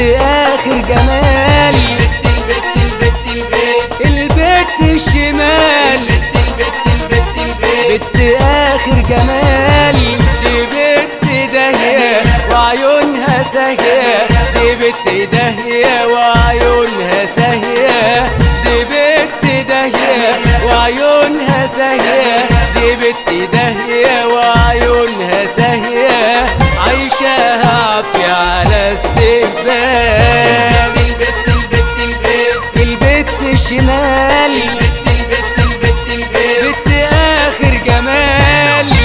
اخر جمال البت البت البت البت البت الشمال البت البت البت بت اخر جمال دي بت داهية وعيونها ساهية دي بت داهية وعيونها ساهية دي بت داهية وعيونها ساهية دي بت داهية وعيونها ساهية عايشاها عافية على استهبال البت البت البت البت الشمال البت البت البت البت بت اخر جمال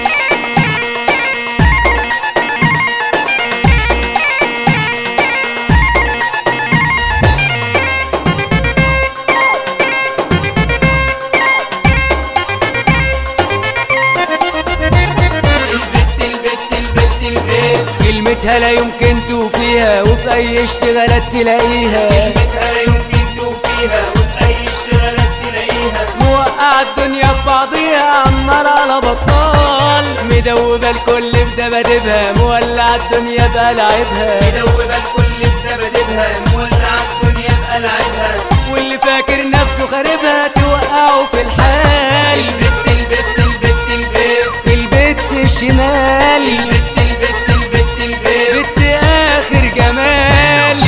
البت البت البت البت كلمتها لا يمكن توفيها وفي اي اشتغالات تلاقيها كلمتها لا يمكن توفيها وفي اي اشتغالات تلاقيها موقعة الدنيا ببعضيها عمال على بطال مدوبة الكل بدبدبها مولعة الدنيا بألعابها مدوبة الكل بدبدبها مولعة الدنيا بألعابها واللي فاكر نفسه خاربها توقعه في الحال البت البت البت البت البت الشمال البت البت البت البت بت اخر جمال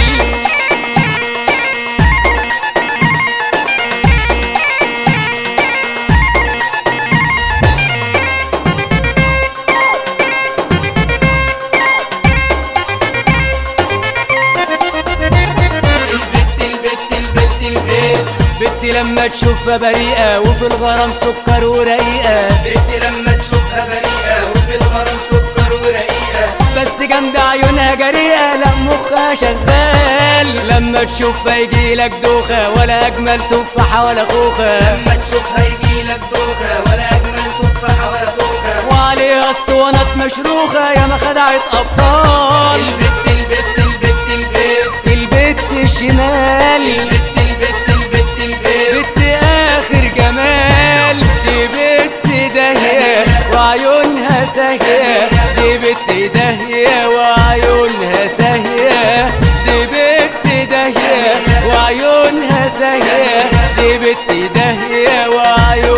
البت البت البت البت بنت لما تشوفها بريئة وفي الغرام سكر ورقيقة بنت لما تشوفها بريئة وفي الغرام سكر ورقيقة بس جنب عيونها جريئة لا مخها شغال لما تشوفها يجيلك دوخة ولا أجمل تفاحة ولا خوخة لما تشوفها يجيلك دوخة ولا أجمل تفاحة ولا دوخة وعليها اسطوانات مشروخة يا ما خدعت أبطال البت البت البت البت البت الشمال البت البت البت البت بت آخر جمال دي بت داهية وعيونها ساهية دي بت داهية وعيونها ساهية دي بت داهية وعيونها ساهية دي بت داهية وعيونها